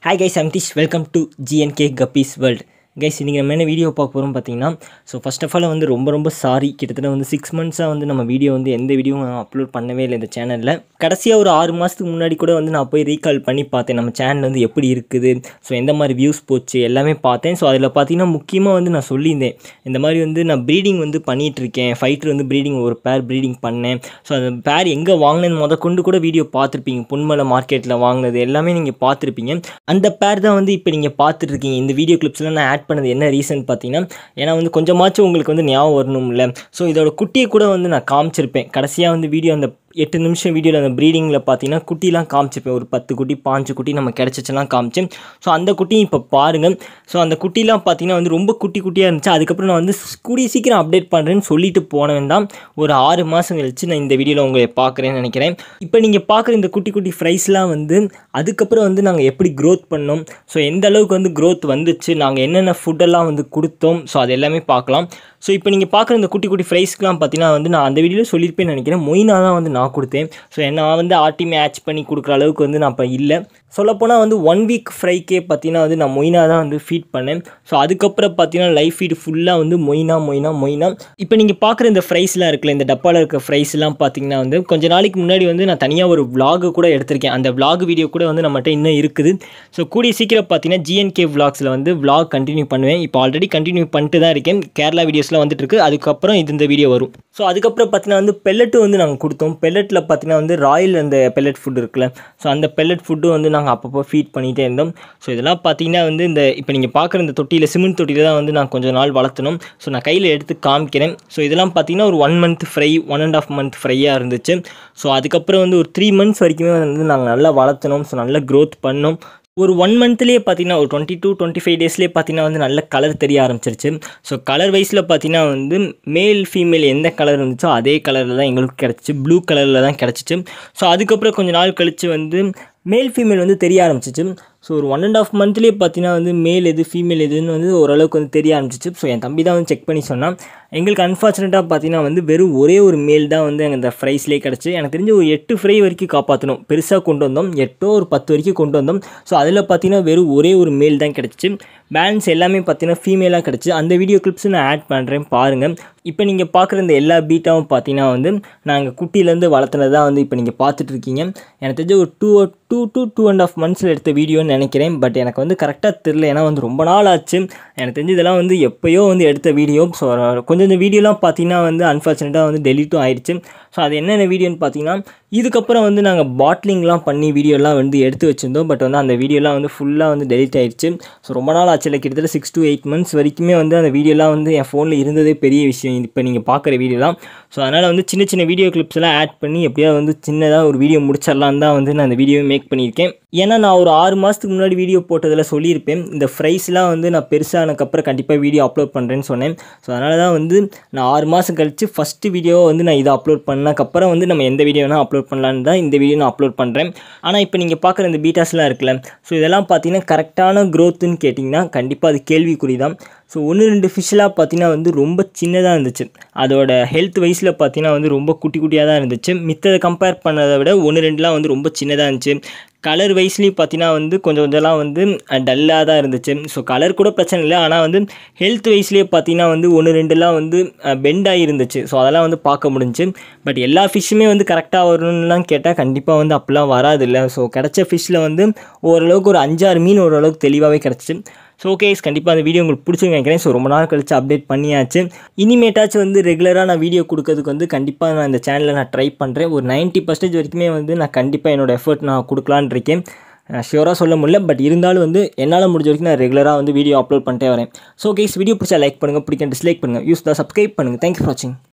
hi guys அம்திஷ் welcome to GNK guppies world guys இன்றைக்கி நம்ம என்ன வீடியோ பார்க்க போகிறோம் பார்த்தீங்கன்னா ஸோ ஃபஸ்ட் ஆஃப் ஆல் வந்து ரொம்ப ரொம்ப சாரி கிட்டத்தட்ட வந்து சிக்ஸ் மந்த்ஸாக வந்து நம்ம வீடியோ வந்து எந்த வீடியோவும் நான் அப்லோட் பண்ணவே இல்லை இந்த சேனலில் கடைசியாக ஒரு ஆறு மாதத்துக்கு முன்னாடி கூட வந்து நான் போய் ரீகால் பண்ணி பார்த்தேன் நம்ம சேனல் வந்து எப்படி இருக்குது ஸோ எந்த மாதிரி வியூஸ் போச்சு எல்லாமே பார்த்தேன் ஸோ அதில் பார்த்தீங்கன்னா முக்கியமாக வந்து நான் சொல்லியிருந்தேன் இந்த மாதிரி வந்து நான் ப்ரீடிங் வந்து பண்ணிகிட்டு இருக்கேன் ஃபைட்டர் வந்து ப்ரீடிங் ஒரு பேர் ப்ரீடிங் பண்ணேன் ஸோ அந்த பேர் எங்கே வாங்கினது முத கொண்டு கூட வீடியோ பார்த்துருப்பீங்க பொன்மலை மார்க்கெட்டில் வாங்கினது எல்லாமே நீங்கள் பார்த்துருப்பீங்க அந்த பேர் தான் வந்து இப்போ நீங்கள் பார்த்துட்ருக்கீங்க இந்த வீடியோ கிளிப்ஸ்லாம் நான் ஆட் பண்ணது என்ன ரீசன் பார்த்தீங்கன்னா ஏன்னா வந்து கொஞ்சமாச்சும் உங்களுக்கு வந்து ஞாபகம் வரணும்ல ஸோ இதோட குட்டியை கூட வந்து நான் காமிச்சிருப்பேன் கடைசியாக வந்து வீடியோ அந்த எட்டு நிமிஷம் வீடியோவில் அந்த ப்ரீடிங்கில் பார்த்தீங்கன்னா குட்டிலாம் காமிச்சிருப்பேன் ஒரு பத்து குட்டி பாஞ்சு குட்டி நம்ம கிடச்சிச்செல்லாம் காமிச்சேன் ஸோ அந்த குட்டியும் இப்போ பாருங்கள் ஸோ அந்த குட்டிலாம் பார்த்தீங்கன்னா வந்து ரொம்ப குட்டி குட்டியாக இருந்துச்சு அதுக்கப்புறம் நான் வந்து கூடிய சீக்கிரம் அப்டேட் பண்ணுறேன்னு சொல்லிட்டு போனவன் தான் ஒரு ஆறு மாதம் கழிச்சு நான் இந்த வீடியோவில் உங்களை பார்க்குறேன்னு நினைக்கிறேன் இப்போ நீங்கள் பார்க்குற இந்த குட்டி குட்டி ஃப்ரைஸ்லாம் வந்து அதுக்கப்புறம் வந்து நாங்கள் எப்படி க்ரோத் பண்ணோம் ஸோ எந்த அளவுக்கு வந்து க்ரோத் வந்துச்சு நாங்கள் என்னென்ன ஃபுட்டெல்லாம் வந்து கொடுத்தோம் ஸோ அது எல்லாமே பார்க்கலாம் ஸோ இப்போ நீங்கள் பார்க்குற இந்த குட்டி குட்டி ஃப்ரைஸ்க்குலாம் பார்த்தீங்கன்னா வந்து நான் அந்த வீடியோவில் சொல்லியிருப்பேன்னு நினைக்கிறேன் மொயினா தான் வந்து நான் கொடுத்தேன் ஸோ நான் வந்து ஆர்டி மேட்ச் பண்ணி கொடுக்குற அளவுக்கு வந்து நான் இப்போ இல்லை சொல்லப்போனால் வந்து ஒன் வீக் ஃப்ரைக்கே பார்த்தீங்கன்னா வந்து நான் மொயினா தான் வந்து ஃபீட் பண்ணேன் ஸோ அதுக்கப்புறம் பார்த்தீங்கன்னா லைஃப் ஃபீட் ஃபுல்லாக வந்து மொயினா மொயினா மொயினா இப்போ நீங்கள் பார்க்குற இந்த ஃப்ரைஸ்லாம் இருக்குல்ல இந்த டப்பாவில் இருக்க ஃப்ரைஸ்லாம் பார்த்தீங்கன்னா வந்து கொஞ்ச நாளைக்கு முன்னாடி வந்து நான் தனியாக ஒரு vlog கூட எடுத்திருக்கேன் அந்த vlog வீடியோ கூட வந்து நம்மகிட்ட இன்னும் இருக்குது ஸோ கூடிய சீக்கிரம் பார்த்தீங்கன்னா ஜிஎன்கே vlogsல வந்து vlog கண்டினியூ பண்ணுவேன் இப்போ ஆல்ரெடி கண்டினியூ பண்ணிட்டு தான் இருக்கேன் கேரளா வீடியோஸ்லாம் வந்துட்டு இருக்கு அதுக்கப்புறம் இது இந்த வீடியோ வரும் ஸோ அதுக்கப்புறம் பார்த்தீங்கன்னா வந்து பெல்லட்டு வந்து நாங்கள் கொடுத்தோம் பெல்லட்டில் பார்த்தீங்கன்னா வந்து ராயல் அந்த பெல்லட் ஃபுட் இருக்குல்ல ஸோ அந்த பெல்லட் ஃபுட்டும் வந்து நாங்கள் அப்பப்போ ஃபீட் பண்ணிகிட்டே இருந்தோம் ஸோ இதெல்லாம் பார்த்தீங்கன்னா வந்து இந்த இப்போ நீங்கள் பார்க்குற இந்த தொட்டியில் சிமெண்ட் தொட்டியில் தான் வந்து நான் கொஞ்சம் நாள் வளர்த்தணும் ஸோ நான் கையில் எடுத்து காமிக்கிறேன் ஸோ இதெல்லாம் பார்த்தீங்கன்னா ஒரு one month fry one and half month ஃப்ரையாக இருந்துச்சு ஸோ அதுக்கப்புறம் வந்து ஒரு த்ரீ மந்த்ஸ் வரைக்குமே வந்து நாங்கள் நல்லா வளர்த்தணும் ஸோ நல்லா க்ரோத் பண்ணோம் ஒரு ஒன் மந்த்லேயே பார்த்தீங்கன்னா ஒரு டுவெண்ட்டி டூ டுவெண்ட்டி ஃபைவ் டேஸ்லேயே பார்த்தீங்கன்னா வந்து நல்ல கலர் தெரிய ஆரம்பிச்சிருச்சு ஸோ கலர் வைஸில் பார்த்தீங்கன்னா வந்து மேல் ஃபீமேல் எந்த கலர் இருந்துச்சோ அதே கலரில் தான் எங்களுக்கு கிடச்சிச்சு ப்ளூ கலரில் தான் கிடச்சிச்சு ஸோ அதுக்கப்புறம் கொஞ்ச நாள் கழித்து வந்து மேல் ஃபீமேல் வந்து தெரிய ஆரம்பிச்சிச்சு ஸோ ஒரு ஒன் அண்ட் ஆஃப் மந்த்லேயே பார்த்தீங்கன்னா வந்து மேல் எது ஃபீமேல் எதுன்னு வந்து ஓரளவுக்கு வந்து தெரிய ஆரம்பிச்சிச்சு ஸோ என் தம்பி தான் வந்து செக் பண்ணி சொன்னான் எங்களுக்கு அன்ஃபார்ச்சுனேட்டாக பார்த்தீங்கன்னா வந்து வெறும் ஒரே ஒரு மேல் தான் வந்து அந்த ஃப்ரைஸ்லேயே கிடச்சி எனக்கு தெரிஞ்சு ஒரு எட்டு ஃப்ரை வரைக்கும் காப்பாற்றணும் பெருசாக கொண்டு வந்தோம் எட்டோ ஒரு பத்து வரைக்கும் கொண்டு வந்தோம் ஸோ அதில் பார்த்தீங்கன்னா வெறும் ஒரே ஒரு மேல் தான் கிடச்சிச்சு பேலன்ஸ் எல்லாமே பார்த்தீங்கன்னா ஃபீமேலாக கிடச்சி அந்த வீடியோ கிளிப்ஸும் நான் ஆட் பண்ணுறேன் பாருங்கள் இப்போ நீங்கள் பார்க்குற இந்த எல்லா பீட்டாவும் பார்த்தீங்கன்னா வந்து நாங்கள் குட்டியிலேருந்து வளர்த்துனது தான் வந்து இப்போ நீங்கள் பார்த்துட்டு இருக்கீங்க எனக்கு தெரிஞ்ச ஒரு two two two two and half மந்த்ஸில் எடுத்த வீடியோன்னு நினைக்கிறேன் பட் எனக்கு வந்து கரெக்டாக தெரில ஏன்னா வந்து ரொம்ப நாள் ஆச்சு எனக்கு தெரிஞ்சு இதெல்லாம் வந்து எப்போயோ வந்து எடுத்த வீடியோ ஸோ கொஞ்சம் இந்த வீடியோலாம் பார்த்தீங்கன்னா வந்து அன்ஃபார்ச்சுனேட்டாக வந்து டெலிட்டும் ஆயிடுச்சு ஸோ அது என்னென்ன வீடியோன்னு பார்த்தீங்கன்னா இதுக்கப்புறம் வந்து நாங்கள் பாட்லிங்லாம் பண்ணி வீடியோலாம் வந்து எடுத்து வச்சுருந்தோம் பட் வந்து அந்த வீடியோலாம் வந்து ஃபுல்லாக வந்து டெலிட் ஆயிடுச்சு ஸோ ரொம்ப நாள் ஆச்சு இல்லை கிட்டத்தட்ட சிக்ஸ் டு எயிட் மந்த்ஸ் வரைக்குமே வந்து அந்த வீடியோலாம் வந்து என் ஃபோனில் இருந்ததே பெரிய விஷயம் இப்போ நீங்கள் பார்க்குற வீடியோ தான் ஸோ அதனால் வந்து சின்ன சின்ன வீடியோ கிளிப்ஸ் எல்லாம் ஆட் பண்ணி எப்படியாவது வந்து சின்னதாக ஒரு வீடியோ முடிச்சிடலாம் தான் வந்து நான் அந்த வீடியோவை மேக் பண்ணியிருக்கேன் ஏன்னா நான் ஒரு ஆறு மாதத்துக்கு முன்னாடி வீடியோ போட்டதில் சொல்லியிருப்பேன் இந்த ஃப்ரைஸ்லாம் வந்து நான் பெருசானதுக்கப்புறம் கண்டிப்பாக வீடியோ அப்லோட் பண்ணுறேன்னு சொன்னேன் ஸோ அதனால தான் வந்து நான் ஆறு மாதம் கழித்து ஃபஸ்ட்டு வீடியோவை வந்து நான் இதை அப்லோட் பண்ணதுக்கப்புறம் வந்து நம்ம எந்த வீடியோ வேணால் அப்லோட் பண்ணலான்னு தான் இந்த வீடியோ நான் அப்லோட் பண்ணுறேன் ஆனால் இப்போ நீங்கள் பார்க்குற இந்த பீட்டாஸ்லாம் இருக்குல்ல ஸோ இதெல்லாம் பார்த்தீங்கன்னா கரெக்டான க்ரோத்துன்னு கேட்டிங்கன்னா கண்டிப்பாக அது கேள்விக்குறி தான் ஸோ ஒன்று ரெண்டு ஃபிஷ்ஷெலாம் பார்த்தீங்கன்னா வந்து ரொம்ப சின்னதாக இருந்துச்சு அதோட ஹெல்த் வைஸில் பார்த்தீங்கன்னா வந்து ரொம்ப குட்டி குட்டியாக தான் இருந்துச்சு மித்ததை கம்பேர் பண்ணதை விட ஒன்று ரெண்டுலாம் வந்து ரொம்ப சின்னதாக இருந்துச்சு கலர் வைஸ்லேயும் பார்த்தீங்கன்னா வந்து கொஞ்சம் கொஞ்சம்லாம் வந்து டல்லாக தான் இருந்துச்சு ஸோ கலர் கூட பிரச்சனை இல்லை ஆனால் வந்து ஹெல்த் வைஸ்லேயே பார்த்தீங்கன்னா வந்து ஒன்று ரெண்டுலாம் வந்து பெண்ட் ஆகி இருந்துச்சு ஸோ அதெல்லாம் வந்து பார்க்க முடிஞ்சுச்சு பட் எல்லா ஃபிஷ்ஷுமே வந்து கரெக்டாக வரணும்லாம் கேட்டால் கண்டிப்பாக வந்து அப்போலாம் வராது இல்லை ஸோ கிடச்ச ஃபிஷ்ஷில் வந்து ஓரளவுக்கு ஒரு அஞ்சாறு மீன் ஓரளவுக்கு தெளிவாகவே கிடச்சிச்சு ஸோ ஓகேஸ் கண்டிப்பாக அந்த வீடியோ உங்களுக்கு பிடிச்சிருக்கு நினைக்கிறேன் ஸோ ரொம்ப நாள் கழிச்சு அப்டேட் பண்ணியாச்சு இனிமேட்டாச்சும் வந்து ரெகுலராக நான் வீடியோ கொடுக்கறதுக்கு வந்து கண்டிப்பாக நான் இந்த சேனலில் நான் ட்ரை பண்ணுறேன் ஒரு நைன்ட்டி பர்சன்டேஜ் வரைக்குமே வந்து நான் கண்டிப்பாக என்னோடய எஃபர்ட் நான் கொடுக்கலான்னு இருக்கேன் ஷியோராக சொல்ல முடியல பட் இருந்தாலும் வந்து என்னால் முடிஞ்ச வரைக்கும் நான் ரெகுலராக வந்து வீடியோ அப்லோட் பண்ணிட்டே வரேன் ஸோ கேஸ் வீடியோ பிடிச்சா லைக் பண்ணுங்கள் பிடிக்க டிஸ்லைக் பண்ணுங்கள் யூஸ் தான் சப்ஸ்கிரைப் பண்ணுங்கள் தேங்க்யூ ஃபார் வாட்சிங்